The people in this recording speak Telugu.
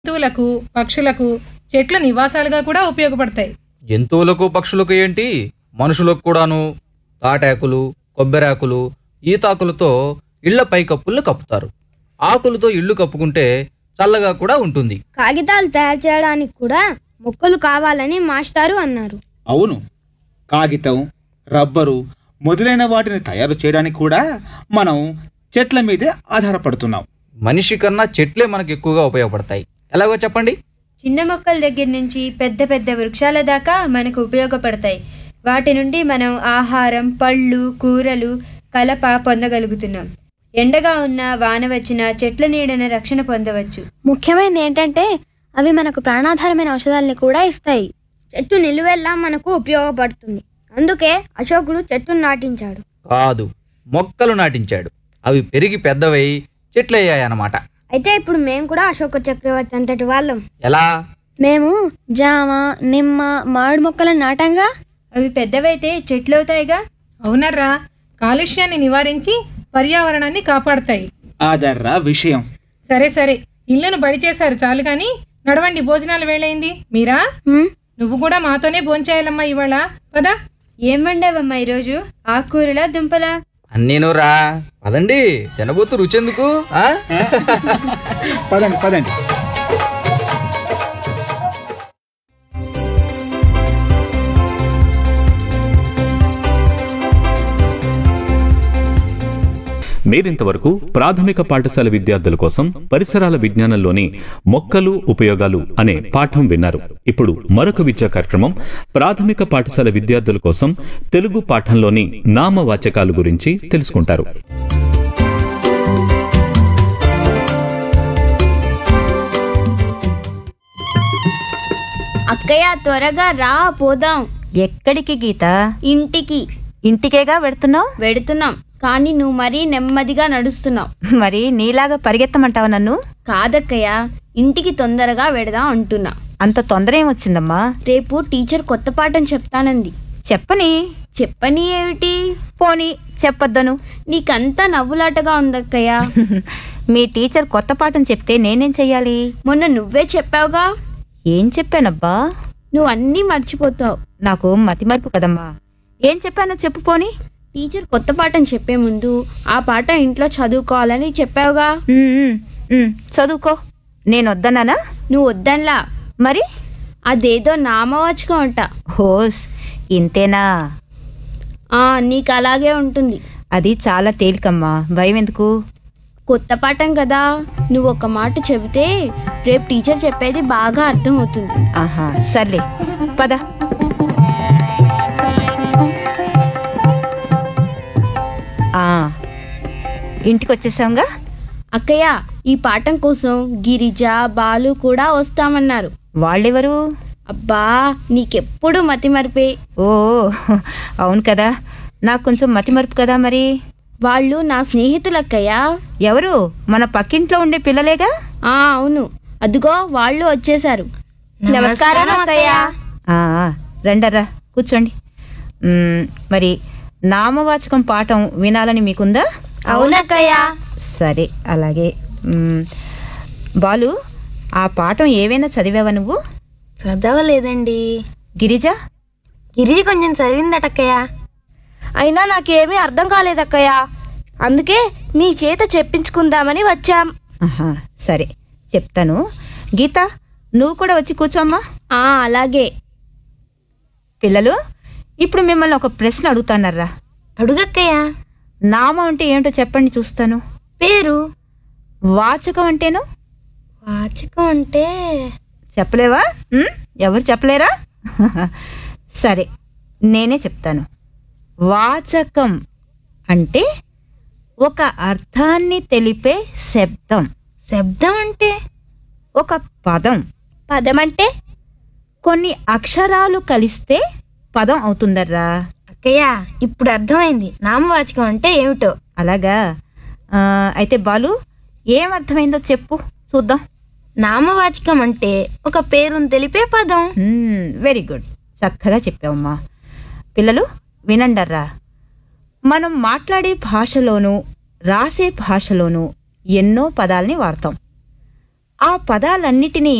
జంతువులకు పక్షులకు చెట్లు నివాసాలుగా కూడా ఉపయోగపడతాయి జంతువులకు పక్షులకు ఏంటి మనుషులకు కూడాను తాటాకులు కొబ్బెరాకులు ఈతాకులతో ఇళ్ల పైకప్పుల్ని కప్పుతారు ఆకులతో ఇల్లు కప్పుకుంటే చల్లగా కూడా ఉంటుంది కాగితాలు తయారు చేయడానికి కూడా మొక్కలు కావాలని మాస్టారు అన్నారు అవును కాగితం రబ్బరు మొదలైన వాటిని తయారు చేయడానికి కూడా మనం చెట్ల మీదే ఆధారపడుతున్నాం మనిషి కన్నా చెట్లే మనకు ఎక్కువగా ఉపయోగపడతాయి ఎలాగో చెప్పండి చిన్న మొక్కల దగ్గర నుంచి పెద్ద పెద్ద వృక్షాల దాకా మనకు ఉపయోగపడతాయి వాటి నుండి మనం ఆహారం పళ్ళు కూరలు కలప పొందగలుగుతున్నాం ఎండగా ఉన్న వాన వచ్చిన చెట్ల నీడన రక్షణ పొందవచ్చు ముఖ్యమైనది ఏంటంటే అవి మనకు ప్రాణాధారమైన ఔషధాలని కూడా ఇస్తాయి చెట్టు నిలువెల్లా మనకు ఉపయోగపడుతుంది అందుకే అశోకుడు చెట్టును నాటించాడు కాదు మొక్కలు నాటించాడు అవి పెరిగి పెద్దవై చెట్లయ్యాయన్నమాట అయితే ఇప్పుడు మేము కూడా అశోక చక్రవర్తి అంతటి వాళ్ళం ఎలా మేము జామ నిమ్మ మామిడి మొక్కలను నాటంగా అవి పెద్దవైతే చెట్లవుతాయిగా అవునర్రా కాలుష్యాన్ని నివారించి పర్యావరణాన్ని కాపాడతాయి ఆదర్రా విషయం సరే సరే ఇల్లును బడి చేశారు చాలు గాని నడవండి భోజనాలు వేళైంది మీరా హ్మ్? నువ్వు కూడా మాతోనే భోంచేయాలమ్మా ఇవాళ పదా ఏం వండావమ్మా ఈరోజు ఆకుకూరలా దుంపలా అన్నీను రా పదండి తినబోతు రుచెందుకు ఆ? పదండి పదండి మీరింతవరకు ప్రాథమిక పాఠశాల విద్యార్థుల కోసం పరిసరాల విజ్ఞానంలోని మొక్కలు ఉపయోగాలు అనే పాఠం విన్నారు ఇప్పుడు మరొక విద్యా కార్యక్రమం ప్రాథమిక పాఠశాల విద్యార్థుల కోసం తెలుగు పాఠంలోని నామవాచకాలు గురించి తెలుసుకుంటారు అక్కయ్య త్వరగా రా పోదాం ఎక్కడికి గీత ఇంటికి ఇంటికేగా పెడుతున్నావు వెడుతున్నాం కానీ నువ్వు మరీ నెమ్మదిగా నడుస్తున్నావు మరి నీలాగా పరిగెత్తమంటావు నన్ను కాదక్కయ్య ఇంటికి తొందరగా వెడదాం అంటున్నా అంత తొందర ఏమొచ్చిందమ్మా రేపు టీచర్ కొత్త పాఠం చెప్తానంది చెప్పని చెప్పని ఏమిటి పోనీ చెప్పొద్దను నీకంతా నవ్వులాటగా ఉందక్కయ్య మీ టీచర్ కొత్త పాఠం చెప్తే నేనేం చెయ్యాలి మొన్న నువ్వే చెప్పావుగా ఏం చెప్పానబ్బా నువ్వు అన్నీ మర్చిపోతావు నాకు మతిమరుపు కదమ్మా ఏం చెప్పానో చెప్పు పోనీ టీచర్ కొత్త పాఠం చెప్పే ముందు ఆ పాట ఇంట్లో చదువుకోవాలని చెప్పావుగా ఉమ్, ఉమ్, ఉమ్, చదువుకో నేను వద్దన్నానా నువ్వు వద్దన్లా మరి అదేదో నామవాచకం అంట హోస్ ఇంతేనా ఆ నీకు అలాగే ఉంటుంది అది చాలా తేలికమ్మా భయం ఎందుకు కొత్త పాఠం కదా నువ్వు ఒక మాట చెబితే రేపు టీచర్ చెప్పేది బాగా అర్థం అవుతుంది ఆహా సర్లే పద ఆ, ఇంటికి వచ్చేసాంగా అక్కయ్య ఈ పాఠం కోసం గిరిజ బాలు కూడా వస్తామన్నారు వాళ్ళెవరు అబ్బా నీకెప్పుడు మతి మరిపే ఓ అవును కదా నాకు కొంచెం మతిమరుపు కదా మరి వాళ్ళు నా స్నేహితులక్కయ్య ఎవరు మన పక్కింట్లో ఉండే పిల్లలేగా ఆ అవును అదిగో వాళ్ళు వచ్చేసారు నమస్కారం అక్కయ్య ఆ, ఆ, రండర్రా కూర్చోండి మ్, మరి నామవాచకం పాఠం వినాలని మీకుందా అవునక్కయ్య సరే అలాగే మ్, బాలు ఆ పాఠం ఏవైనా చదివావా నువ్వు చదవలేదండి గిరిజ గిరిజి కొంచెం చదివిందటక్కయ్య అయినా నాకేమీ అర్థం కాలేదక్కయ్య అందుకే మీ చేత చెప్పించుకుందామని వచ్చాం ఆహా సరే చెప్తాను గీత నువ్వు కూడా వచ్చి కూర్చోమ్మా ఆ అలాగే పిల్లలు ఇప్పుడు మిమ్మల్ని ఒక ప్రశ్న అడుగుతానర్రా అడుగక్కయ్య నామం అంటే ఏంటో చెప్పండి చూస్తాను పేరు వాచకం అంటేను వాచకం అంటే చెప్పలేవా ఉమ్, ఎవరు చెప్పలేరా సరే నేనే చెప్తాను వాచకం అంటే ఒక అర్థాన్ని తెలిపే శబ్దం శబ్దం అంటే ఒక పదం పదం అంటే కొన్ని అక్షరాలు కలిస్తే పదం అవుతుందర్రా అక్కయ్య ఇప్పుడు అర్థమైంది నామవాచకం అంటే ఏమిటో అలాగా ఆ, అయితే బాలు ఏం అర్థమైందో చెప్పు చూద్దాం నామవాచకం అంటే ఒక పేరును తెలిపే పదం వెరీ గుడ్ చక్కగా చెప్పావమ్మా పిల్లలు వినండర్రా మనం మాట్లాడే భాషలోనూ రాసే భాషలోనూ ఎన్నో పదాల్ని వాడతాం ఆ పదాలన్నిటినీ